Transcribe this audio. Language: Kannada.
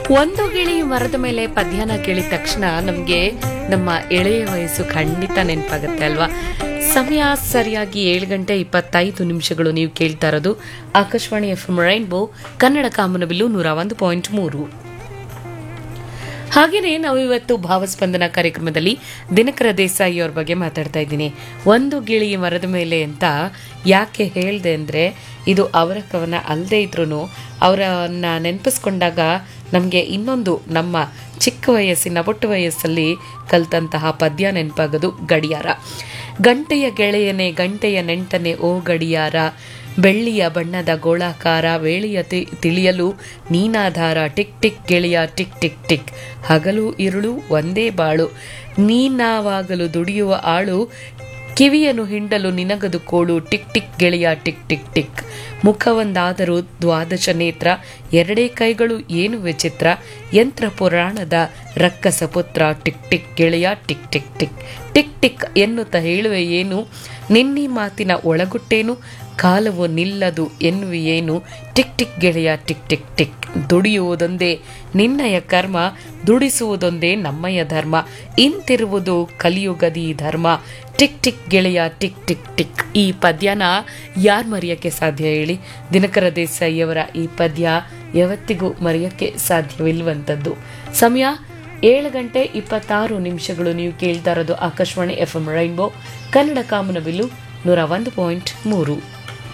ಒಂದು ಗಿಳಿ ಮರದ ಮೇಲೆ ಪದ್ಯನ ಕೇಳಿದ ತಕ್ಷಣ ನಮಗೆ ನಮ್ಮ ಎಳೆಯ ವಯಸ್ಸು ಖಂಡಿತ ನೆನಪಾಗುತ್ತೆ ಅಲ್ವಾ ಸಮಯ ಸರಿಯಾಗಿ ಏಳು ಗಂಟೆ ಇಪ್ಪತ್ತೈದು ನಿಮಿಷಗಳು ನೀವು ಕೇಳ್ತಾ ಇರೋದು Akashvani F M rainbow Kannada Kamanabillu ನೂರ ಒಂದು ಪಾಯಿಂಟ್ ಮೂರು ಹಾಗೆಯೇ ನಾವು ಇವತ್ತು ಭಾವಸ್ಪಂದನ ಕಾರ್ಯಕ್ರಮದಲ್ಲಿ ದಿನಕರ ದೇಸಾಯಿ ಅವ್ರ ಬಗ್ಗೆ ಮಾತಾಡ್ತಾ ಇದ್ದೀನಿ ಒಂದು ಗಿಳಿ ಮರದ ಮೇಲೆ ಅಂತ ಯಾಕೆ ಹೇಳಿದೆ ಅಂದರೆ ಇದು ಅವರ ಕವನ ಅಲ್ಲದೆ ಇದ್ರೂ ಅವರನ್ನ ನೆನಪಿಸ್ಕೊಂಡಾಗ ನಮಗೆ ಇನ್ನೊಂದು ನಮ್ಮ ಚಿಕ್ಕ ವಯಸ್ಸಿನ ಪುಟ್ಟ ವಯಸ್ಸಲ್ಲಿ ಕಲ್ತಂತಹ ಪದ್ಯ ನೆನಪಾಗೋದು ಗಡಿಯಾರ ಗಂಟೆಯ ಗೆಳೆಯನೇ ಗಂಟೆಯ ನೆಂಟನೆ ಓ ಗಡಿಯಾರ ಬೆಳ್ಳಿಯ ಬಣ್ಣದ ಗೋಳಾಕಾರ ವೇಳೆಯ ತಿ- ತಿಳಿಯಲು ನೀನಾಧಾರ ಟಿಕ್ ಟಿಕ್ ಗೆಳೆಯ ಟಿಕ್ ಟಿಕ್ ಟಿಕ್ ಹಗಲು ಇರುಳು ಒಂದೇ ಬಾಳು ನೀನಾವಾಗಲು ದುಡಿಯುವ ಆಳು ಕಿವಿಯನ್ನು ಹಿಂಡಲು ನಿನಗದು ಕೋಳು ಟಿಕ್ ಟಿಕ್ ಗೆಳೆಯ ಟಿಕ್ ಟಿಕ್ ಟಿಕ್ ಮುಖವೊಂದಾದರೂ ದ್ವಾದಶ ನೇತ್ರ ಎರಡೇ ಕೈಗಳು ಏನು ವಿಚಿತ್ರ ಯಂತ್ರ ಪುರಾಣದ ರಕ್ಕಸ ಪುತ್ರ ಟಿಕ್ ಟಿಕ್ ಗೆಳೆಯ tick tick tick tick tick ಎನ್ನುತ್ತಾ ಹೇಳುವೆ ಏನು ನಿನ್ನಿ ಮಾತಿನ ಒಳಗುಟ್ಟೇನು ಕಾಲವು ನಿಲ್ಲದು ಎನ್ನುವೆಯೇನು ಟಿಕ್ ಟಿಕ್ ಗೆಳೆಯ ಟಿಕ್ ಟಿಕ್ ಟಿಕ್ ದುಡಿಯುವುದೊಂದೇ ನಿನ್ನಯ ಕರ್ಮ ದುಡಿಸುವುದೊಂದೇ ನಮ್ಮಯ ಧರ್ಮ ಇಂತಿರುವುದು ಕಲಿಯುಗದಿ ಧರ್ಮ ಟಿಕ್ ಟಿಕ್ ಗೆಳೆಯ ಟಿಕ್ ಟಿಕ್ ಟಿಕ್ ಈ ಪದ್ಯನ ಯಾರು ಮರೆಯೋಕ್ಕೆ ಸಾಧ್ಯ ಹೇಳಿ ದಿನಕರ ದೇಸಾಯಿಯವರ ಈ ಪದ್ಯ ಯಾವತ್ತಿಗೂ ಮರೆಯೋಕ್ಕೆ ಸಾಧ್ಯವಿಲ್ವಂಥದ್ದು ಸಮಯ ಏಳು ಗಂಟೆ ಇಪ್ಪತ್ತಾರು ನಿಮಿಷಗಳು ನೀವು ಕೇಳ್ತಾ ಇರೋದು Akashvani F M rainbow Kannada Kamanabillu ನೂರ ಒಂದು ಪಾಯಿಂಟ್ ಮೂರು